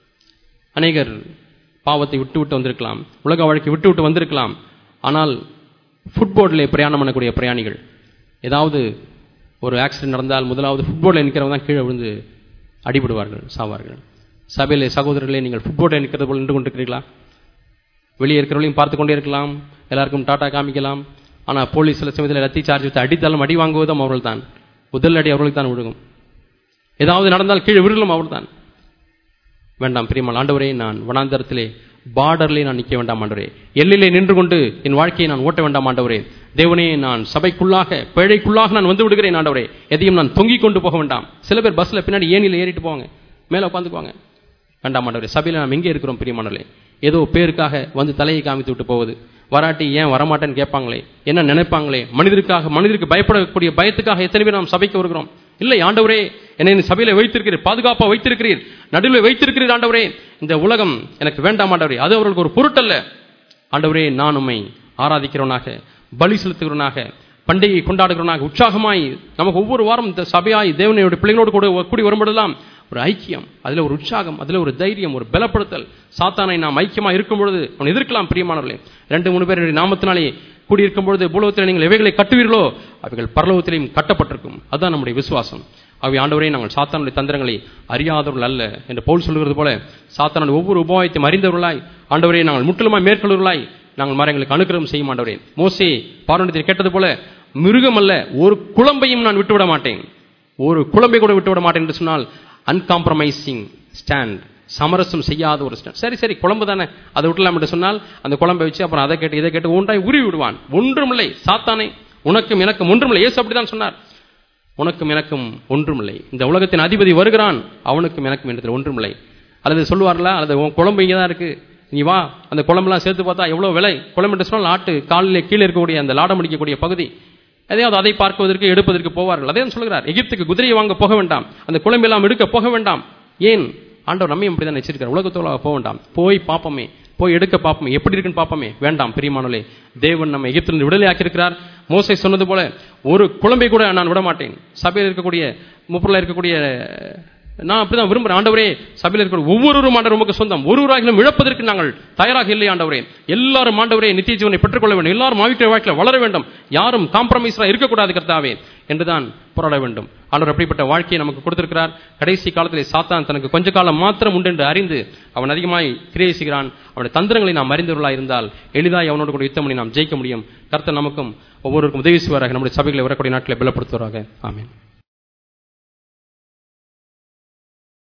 அநேகர் பாவத்தை விட்டு விட்டு வந்திருக்கலாம் உலக வாழ்க்கை விட்டு விட்டு வந்திருக்கலாம் ஆனால் ஃபுட்போர்டில் பிரயாணம் பண்ணக்கூடிய பிரயாணிகள் ஏதாவது ஒரு ஆக்சிடென்ட் நடந்தால் முதலாவது ஃபுட்போர்டில் நிற்கிறவங்க தான் கீழே விழுந்து அடிபடுவார்கள் சாவார்கள் சபையிலே சகோதரர்களே நீங்கள் ஃபுட்போர்டில் நிற்கிறது போல் நின்று கொண்டிருக்கிறீர்களா வெளியே இருக்கிறவர்களையும் பார்த்து கொண்டே இருக்கலாம் எல்லாருக்கும் டாட்டா காமிக்கலாம் ஆனால் போலீஸ் சில சமயத்தில் ரத்தி சார்ஜ் வைத்து அடித்தாலும் அடி வாங்குவதும் அவர்கள் தான் முதல் அடி அவர்களுக்கு தான் விழுகும் ஏதாவது நடந்தால் கீழே விழுலும் அவர்தான் வேண்டாம் பிரியமல் ஆண்டவரே நான் வனாந்தரத்திலே பார்டர்லே நான் நிற்க வேண்டாம் ஆண்டவரே எல்லிலே நின்று கொண்டு என் வாழ்க்கையை நான் ஓட்ட வேண்டாம் ஆண்டவரே தேவனே நான் சபைக்குள்ளாக பேழைக்குள்ளாக நான் வந்து விடுகிறேன் ஆண்டவரே எதையும் நான் தொங்கிக் கொண்டு போக வேண்டாம் சில பேர் பஸ்ல பின்னாடி ஏனில ஏறிட்டு போவாங்க மேலே உட்காந்துக்குவாங்க வேண்டாம் ஆண்டவரே சபையில் நாம் எங்கே இருக்கிறோம் பிரியமானவர்களே ஏதோ பேருக்காக வந்து தலையை காமித்து விட்டு போவது வராட்டி ஏன் வரமாட்டேன்னு கேட்பாங்களே என்ன நினைப்பாங்களே மனிதருக்காக மனிதருக்கு பயப்படக்கூடிய பயத்துக்காக எத்தனை பேர் நாம் சபைக்கு வருகிறோம் இல்லை ஆண்டவரே என்னை இந்த சபையில வைத்திருக்கிறீர் பாதுகாப்பா வைத்திருக்கிறீர் நடுவில் வைத்திருக்கிறீர் ஆண்டவரே இந்த உலகம் எனக்கு வேண்டாம் ஆண்டவரே அது அவர்களுக்கு ஒரு பொருட்டல்ல ஆண்டவரே நான் உம்மை ஆராதிக்கிறவனாக பலி செலுத்துகிறவனாக பண்டிகை கொண்டாடுகிறவனாக உற்சாகமாய் நமக்கு ஒவ்வொரு வாரம் இந்த சபையாய் தேவனையோட பிள்ளைகளோடு கூட கூடி வரும்போதெல்லாம் ஒரு ஐக்கியம் அதுல ஒரு உற்சாகம் அதுல ஒரு தைரியம் ஒரு பலப்படுத்தல் சாத்தானை நாம் ஐக்கியமா இருக்கும் பொழுது அவன் எதிர்க்கலாம் பிரியமானவர்களே ரெண்டு மூணு பேருடைய நாமத்தினாலே கூடியிருக்கும் பொழுது பூலோகத்தில் நீங்கள் எவைகளை கட்டுவீர்களோ அவைகள் பரலோகத்திலையும் கட்டப்பட்டிருக்கும் அதுதான் நம்முடைய விசுவாசம் அவை ஆண்டவரே நாங்கள் சாத்தானுடைய தந்திரங்களை அறியாதவர்கள் அல்ல என்று போல் சொல்கிறது போல சாத்தானுடைய ஒவ்வொரு உபாயத்தையும் அறிந்தவர்களாய் ஆண்டவரே நாங்கள் முற்றிலுமாய் மேற்கொள்வர்களாய் நாங்கள் மரங்களுக்கு அனுக்கிரகம் செய்ய மாட்டவரே மோசே பார்வனத்தில் கேட்டது போல மிருகம் அல்ல ஒரு குழம்பையும் நான் விட்டுவிட மாட்டேன் ஒரு குழம்பை கூட விட்டுவிட மாட்டேன் என்று சொன்னால் அன்காம்ப்ரமைசிங் ஸ்டாண்ட் சமரசம் செய்யாத ஒரு ஸ்டாண்ட் சரி சரி குழம்பு தானே அதை விட்டலாம் என்று சொன்னால் அந்த குழம்பை வச்சு அப்புறம் அதை கேட்டு இதை கேட்டு ஒன்றாய் உருவி விடுவான் ஒன்றுமில்லை சாத்தானே உனக்கும் எனக்கும் ஒன்றுமில்லை ஏசு அப்படிதான் சொன்னார் உனக்கும் எனக்கும் ஒன்றுமில்லை இந்த உலகத்தின் அதிபதி வருகிறான் அவனுக்கும் எனக்கும் என்று ஒன்றுமில்லை அல்லது சொல்லுவார்களா அல்லது உன் குழம்பு இங்கே தான் இருக்கு நீ வா அந்த குழம்புலாம் சேர்த்து பார்த்தா எவ்வளோ விலை குழம்பு என்று சொன்னால் ஆட்டு காலிலே கீழே இருக்கக்கூடிய அந்த லாடம் அடிக்கக்கூடிய பகுதி அதையாவது அதை பார்ப்பதற்கு எடுப்பதற்கு போவார்கள் அதே சொல்கிறார் எகிப்துக்கு குதிரையை வாங்க போக வேண்டாம் அந்த குழம்பெல்லாம் எடுக்க போக வேண்டாம் ஏன் ஆண்டவர் நம்மையும் அப்படி தான் வச்சிருக்கார் உலகத்தோட போக வேண்டாம் போய் பார்ப்போமே போய் எடுக்க பார்ப்போமே எப்படி இருக்குன்னு பார்ப்போமே வேண்டாம் பிரியமானலே தேவன் நம்ம எகிப்திலிருந்து விடுதலை ஆக்கியிருக்கிறார் மோசை சொன்னது போல ஒரு குழம்பை கூட நான் விட மாட்டேன் சபையில் இருக்கக்கூடிய முப்பரில் இருக்கக்கூடிய நான் அப்படிதான் விரும்புறேன் ஆண்டவரே சபையில் இருக்கிற ஒவ்வொருவரும் ஆண்டவர் உமக்கு சொந்தம் ஒருவராகிலும் இழப்பதற்கு நாங்கள் தயாராக இல்லை ஆண்டவரே எல்லாரும் ஆண்டவரே நித்திய ஜீவனை பெற்றுக்கொள்ள வேண்டும் எல்லாரும் ஆவிக்கிற வாழ்க்கையில் வளர வேண்டும் யாரும் காம்ப்ரமைஸா இருக்கக்கூடாது கர்த்தாவே என்றுதான் போராட வேண்டும் ஆண்டவர் அப்படிப்பட்ட வாழ்க்கையை நமக்கு கொடுத்திருக்கிறார் கடைசி காலத்திலே சாத்தான் தனக்கு கொஞ்ச காலம் மாத்திரம் உண்டு என்று அறிந்து அவன் அதிகமாய் கிரியை செய்கிறான் அவனுடைய தந்திரங்களை நாம் அறிந்தவர்களாக இருந்தால் எளிதாய் அவனோடு கூட யுத்தம் பண்ணி நாம் ஜெயிக்க முடியும் கர்த்தர் நமக்கும் ஒவ்வொருவருக்கும் உதவி செய்வாராக நம்முடைய சபைகளை வரக்கூடிய நாட்களை பலப்படுத்துவாராக ஆமீன்